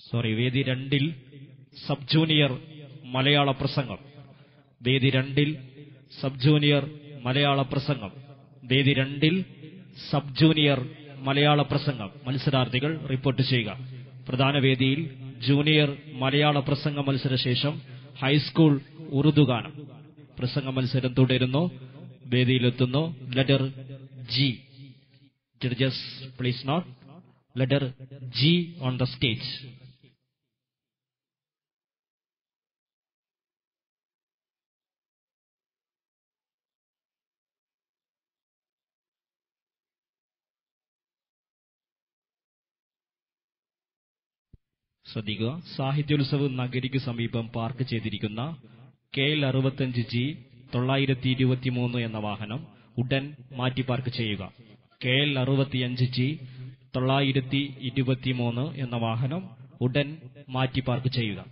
Sorry വേദി രണ്ടിൽ sub junior മലയാള പ്രസംഗം വേദി രണ്ടിൽ സബ് ജൂനിയർ മലയാള പ്രസംഗം വേദി രണ്ടിൽ സബ് ജൂനിയർ മലയാള പ്രസംഗം മത്സരാർത്ഥികൾ റിപ്പോർട്ട് ചെയ്യുക പ്രധാന വേദിയിൽ ജൂനിയർ മലയാള പ്രസംഗ മത്സരശേഷം ഹൈസ്കൂൾ ഉറുദു ഗാനം പ്രസംഗ മത്സരം തുടരുന്നു വേദിയിലെത്തുന്നു letter G judges please note letter G on the stage ശ്രദ്ധിക്കുക സാഹിത്യോത്സവ് നഗരിക്ക് സമീപം പാർക്ക് ചെയ്തിരിക്കുന്ന കെ എൽ അറുപത്തഞ്ച് ജി തൊള്ളായിരത്തി ഇരുപത്തിമൂന്ന് എന്ന വാഹനം ഉടൻ മാറ്റി പാർക്ക് ചെയ്യുക കെ എൽ അറുപത്തിയഞ്ച് ജി തൊള്ളായിരത്തി ഇരുപത്തിമൂന്ന് എന്ന വാഹനം ഉടൻ മാറ്റി പാർക്ക് ചെയ്യുക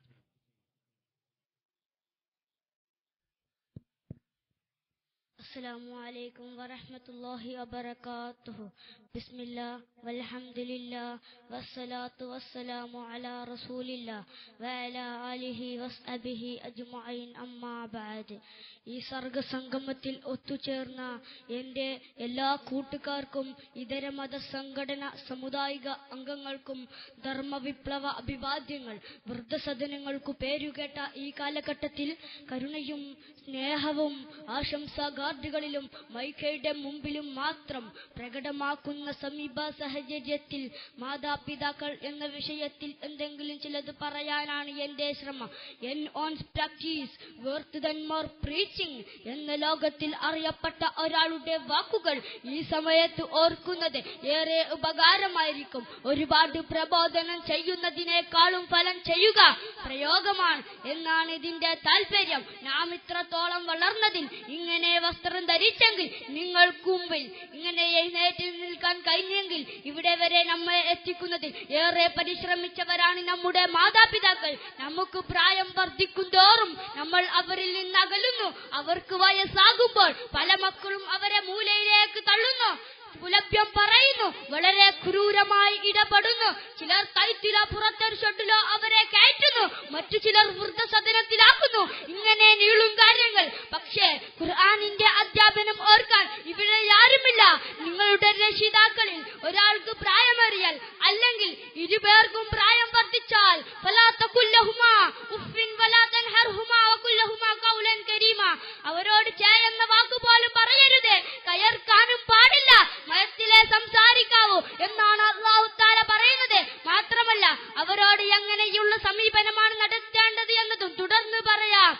السلام عليكم ورحمة الله وبركاته بسم الله والحمد لله والصلاة والسلام على رسول الله وعلى آله وصحبه أجمعين أما بعد ഈ സർഗസംഗമത്തിൽ ഒത്തുചേർന്ന എന്റെ എല്ലാ കൂട്ടുകാർക്കും ഇതര മത സംഘടന സമുദായിക അംഗങ്ങൾക്കും ധർമ്മവിപ്ലവ അഭിവാദ്യങ്ങൾ വൃദ്ധസദനങ്ങൾക്കു പേരുകേട്ട ഈ കാലഘട്ടത്തിൽ കരുണയും സ്നേഹവും ആശംസാ ഗാർഡുകളിലും മൈക്കയുടെ മുമ്പിലും മാത്രം പ്രകടമാക്കുന്ന സമീപ സാഹചര്യത്തിൽ മാതാപിതാക്കൾ എന്ന വിഷയത്തിൽ എന്തെങ്കിലും ചിലത് പറയാനാണ് എന്റെ ശ്രമം an own practice worth than more preaching എന്ന ലോകത്തിൽ അറിയപ്പെട്ട ഒരാളുടെ വാക്കുകൾ ഈ സമയത്ത് ഓർക്കുന്നത് ഏറെ ഉപകാരമായിരിക്കും ഒരുപാട് പ്രബോധനം ചെയ്യുന്നതിനേക്കാളും ഫലം ചെയ്യുക പ്രയോഗമാണ് എന്നാണ് ഇതിന്റെ താല്പര്യം നാം ഇത്രത്തോളം വളർന്നതിൽ ഇങ്ങനെ വസ്ത്രം ധരിച്ചെങ്കിൽ നിങ്ങൾക്ക് മുമ്പിൽ ഇങ്ങനെ എഴുന്നേറ്റ് നിൽക്കാൻ കഴിഞ്ഞെങ്കിൽ ഇവിടെ വരെ നമ്മെ എത്തിക്കുന്നതിൽ ഏറെ പരിശ്രമിച്ചവരാണ് നമ്മുടെ മാതാപിതാക്കൾ നമുക്ക് പ്രായം വർദ്ധിക്കും തോറും നമ്മൾ അവരിൽ നിന്ന് അകലുന്നു അവർക്ക് വയസ്സാകുമ്പോൾ പല മക്കളും അവരെ മൂലയിലേക്ക് തള്ളുന്നു പുലഭ്യം പറയുന്നു വളരെ ക്രൂരമായി ഇടപെടുന്നു ചിലർ കൈത്തിലോ പുറത്തൊരു ഷെഡിലോ അവരെ കയറ്റുന്നു മറ്റു ചിലർ വൃദ്ധസദനത്തിലാക്കുന്നു ഇങ്ങനെ നീളും കാര്യങ്ങൾ പക്ഷേ ഖുർആാനിന്റെ അധ്യാപനം ഓർക്കാൻ ഇവിടെ ആരുമില്ല നിങ്ങളുടെ രക്ഷിതാക്കളിൽ ഒരാൾക്ക് പ്രായമേറിയാൽ അല്ലെങ്കിൽ ഇരുപേർക്കും പ്രായം വർദ്ധിച്ചാൽ ഫലാ തഖുല്ലഹുമാ ഉഫ്ഫിൻ വലാ തൻഹർഹുമാ വഖുല്ലഹുമാ ഖൗലൻ കരീമാ അവരോട് ചേ എന്ന വാക്ക് പോലും പറയരുത് കയർക്കാനും പാടില്ല മയത്തിലെ സംസാരിക്കാവൂ എന്നാണ് അള്ളാഹു താല പറയുന്നത് മാത്രമല്ല അവരോട് എങ്ങനെയുള്ള സമീപനമാണ് നടത്തേണ്ടത് എന്നതും തുടർന്ന് പറയാം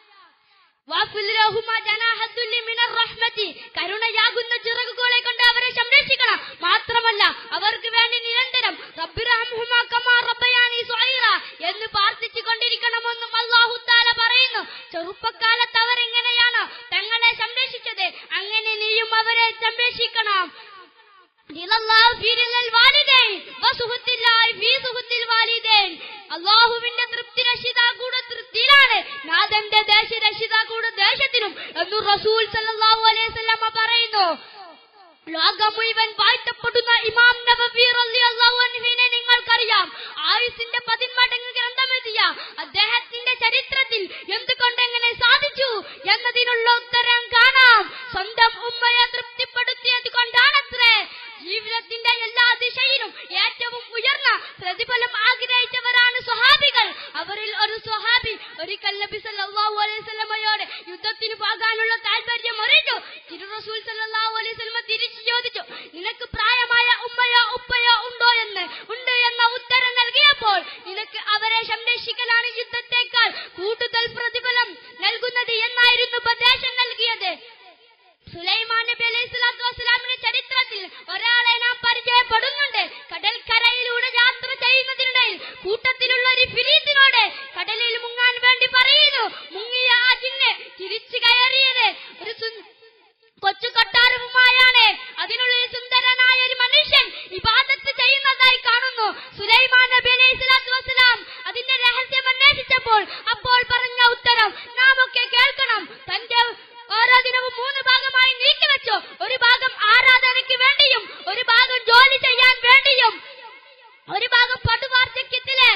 വാഫിൽലഹുമാ ജനാഹദ്ദുല്ലി മിനർ റഹ്മതി. കരുണയാകുന്ന ചിറകുകളെ കൊണ്ട് അവരെ സംരക്ഷിക്കണം മാത്രമല്ല അവർക്ക് വേണ്ടി നിരന്തരം റബ്ബിറഹംഹുമാ കമാ റബ്ബയാനി സ്വഗീറ എന്ന് പ്രാർത്ഥിച്ചു കൊണ്ടിരിക്കണമെന്നും അള്ളാഹു താല പറയുന്നു ചെറുപ്പക്കാലത്ത് അവർ എങ്ങനെയാണോ തങ്ങളെ സംരക്ഷിച്ചത് അങ്ങനെ നീയും അവരെ സംരക്ഷിക്കണം ദിലല്ലാഹു ഫീ റിലൽ വാലിദൈൻ വസുഹത്തില്ലാഹി ഫീ സുഹത്തിൽ വാലിദൈൻ അള്ളാഹുവിന്റെ തൃപ്തി രക്ഷിതാക്കളുടെ തൃപ്തിയിലാണ് നാഥന്റെ ദേശ രക്ഷിതാക്കളുടെ ദേശത്തിനും എന്ന് റസൂൽ സല്ലല്ലാഹു അലൈഹി വസല്ലമ പറയുന്നു ലോകം മുഴുവൻ വാഴ്ത്തപ്പെടുന്ന ഇമാം നബവി റളിയല്ലാഹു അൻഹുവിനെ നിങ്ങൾക്കറിയാം ആയുസിന്റെ പതിന്മടങ്ങ് ഗ്രന്ഥമെഴുതിയ അദ്ദേഹത്തിന്റെ ചരിത്രത്തിൽ എന്തുകൊണ്ട് എങ്ങനെ സാധിച്ചു എന്നതിനുള്ള ഉത്തരം കാണാം സ്വന്തം ഉമ്മയെ തൃപ്തിപ്പെടുത്തിയത് കൊണ്ടാണത്രേ ജീവിതത്തിന്റെ എല്ലാ ദിശയിലും ഏറ്റവും ഉയർന്ന പ്രതിഫലം ആഗ്രഹിച്ചവരാണ് സ്വഹാബികൾ അവരിൽ ഒരു സ്വഹാബി ഒരിക്കൽ നബി സല്ലല്ലാഹു അലൈഹി വസല്ലമയോട് യുദ്ധത്തിന് പോകാനുള്ള താല്പര്യം അറിയിച്ചു തിരു റസൂൽ സല്ലല്ലാഹു അലൈഹി വസല്ലമ തിരിച്ചു ചോദിച്ചു നിനക്ക് പ്രായമായ ഉമ്മയോ ഉപ്പയോ ഉണ്ടോ എന്ന് ഉണ്ട് എന്ന ഉത്തരം നൽകിയപ്പോൾ നിനക്ക് അവരെ സംരക്ഷിക്കലാണ് യുദ്ധത്തെക്കാൾ കൂടുതൽ പ്രതിഫലം നൽകുന്നത് എന്നായിരുന്നു ഉപദേശം നൽകിയത് സുലൈമാൻ നബി അലൈഹി സ്വലാത്തു വസ്സലാമിന്റെ ചരിത്രത്തിൽ ഒരാളെ നാം പരിചയപ്പെടുന്നുണ്ട് കടൽക്കരയിലൂടെ യാത്ര ചെയ്യുന്നതിനിടയിൽ കൂട്ടത്തിലുള്ള ഒരു ഫിരീത്തിനോട് കടലിൽ മുങ്ങാൻ വേണ്ടി പറയുന്നു മുങ്ങിയ ആ ജിന്ന് തിരിച്ചു കയറിയത് ഒരു സു- കൊച്ചു കൊട്ടാരവുമായാണ് അതിനുള്ളിൽ സുന്ദരനായ ഒരു മനുഷ്യൻ ഇബാദത്ത് ചെയ്യുന്നതായി കാണുന്നു സുലൈമാൻ നബി അലൈഹി സ്വലാത്തു വസ്സലാം അതിന്റെ രഹസ്യം അന്വേഷിച്ചപ്പോൾ അപ്പോൾ പറഞ്ഞ ഉത്തരം നാം ഒക്കെ കേൾക്കണം തന്റെ ഓരോ ദിനവും മൂന്ന് ഭാഗമായി നീക്കിവെച്ചു ഒരു ഭാഗം ആരാധനയ്ക്ക് വേണ്ടിയും ഒരു ഭാഗം ജോലി ചെയ്യാൻ വേണ്ടിയും ഒരു ഭാഗം പടുവാർദ്ധക്യത്തിലെ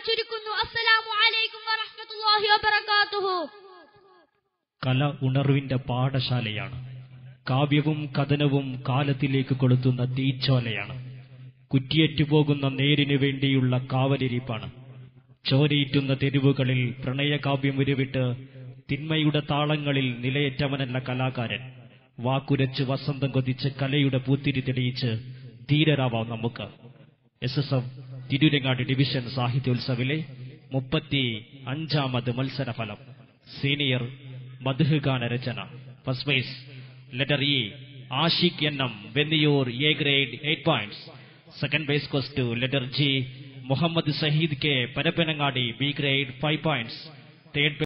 ചുരുക്കുന്നു അസ്സലാമു അലൈക്കും വറഹ്മത്തുള്ളാഹി വബറകാതുഹു കല ഉണർവിന്റെ പാഠശാലയാണ് കാവ്യവും കഥനവും കാലത്തിലേക്ക് കൊളുത്തുന്ന തീച്ചോലയാണ് കുറ്റിയേറ്റുപോകുന്ന നേരിനു വേണ്ടിയുള്ള കാവലിരിപ്പാണ് ചോരയിറ്റുന്ന തെരുവുകളിൽ പ്രണയകാവ്യം ഉരുവിട്ട് തിന്മയുടെ താളങ്ങളിൽ നിലയേറ്റവനല്ല കലാകാരൻ വാക്കുരച്ച് വസന്തം കൊതിച്ച് കലയുടെ പൂത്തിരി തെളിയിച്ച് ധീരരാവാം നമുക്ക് S S F Tirurangadi division സാഹിത്യോത്സവിലെ മുപ്പത്തി അഞ്ചാമത് മത്സരഫലം സീനിയർ മധുഹ് ഗാന രചന first prize letter E Ashiq എണ്ണം Venniyoor A grade eight points second prize കോസ് two letter G Muhammad Saheed K Parappanangadi B grade five points third